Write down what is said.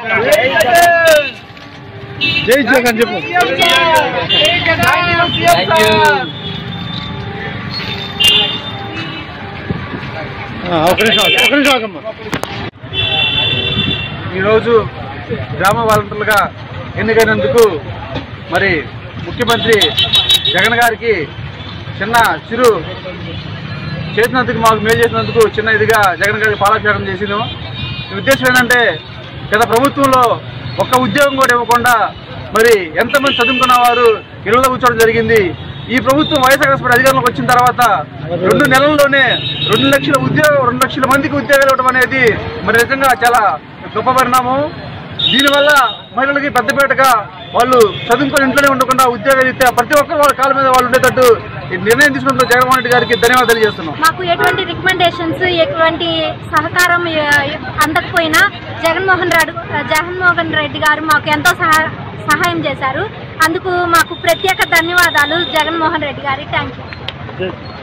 జై జగన్ చెప్పు ఆ, ఒక నిమిషం ఆగు, ఒక నిమిషం ఆగమ్మా ఈరోజు గ్రామ వాలంటీర్లుగా ఎన్నికైనందుకు మరి ముఖ్యమంత్రి జగన్ గారికి చిన్న చిరు చేసినందుకు మాకు మేలు చేసినందుకు చిన్న ఇదిగా జగన్ గారికి పాలాభిషేకం చేసింది ఈ ఉద్దేశం ఏంటంటే గత ప్రభుత్వంలో ఒక్క ఉద్యోగం కూడా ఇవ్వకుండా మరి ఎంతమంది చదువుకున్న వారు ఇళ్లలో కూర్చోవడం జరిగింది ఈ ప్రభుత్వం వైఎస్ఆర్ కాంగ్రెస్ పార్టీ అధికారంలోకి వచ్చిన తర్వాత రెండు నెలల్లోనే రెండు లక్షల ఉద్యోగం రెండు లక్షల మందికి ఉద్యోగాలు ఇవ్వడం అనేది మరి నిజంగా చాలా గొప్ప పరిణామం దీనివల్ల మహిళలకి పెద్దపేటగా వాళ్ళు చదువుకొని ఇంట్లోనే ఉండకుండా ఉద్యోగాలు ఇస్తే ప్రతి ఒక్కరు వాళ్ళ కాళ్ళ మీద వాళ్ళు ఉండేటట్టు ఈ నిర్ణయం తీసుకున్నందుకు జగన్మోహన్ రెడ్డి గారికి ధన్యవాదాలు తెలియజేస్తున్నాం మాకు ఎటువంటి రికమెండేషన్స్ ఎటువంటి సహకారం ఎ- అందకపోయినా జగన్మోహన్ రెడ్డి జగన్మోహన్ రెడ్డి గారు మాకు ఎంతో సహా సహాయం చేశారు అందుకు మాకు ప్రత్యేక ధన్యవాదాలు జగన్మోహన్ రెడ్డి గారి థ్యాంక్ యూ జై-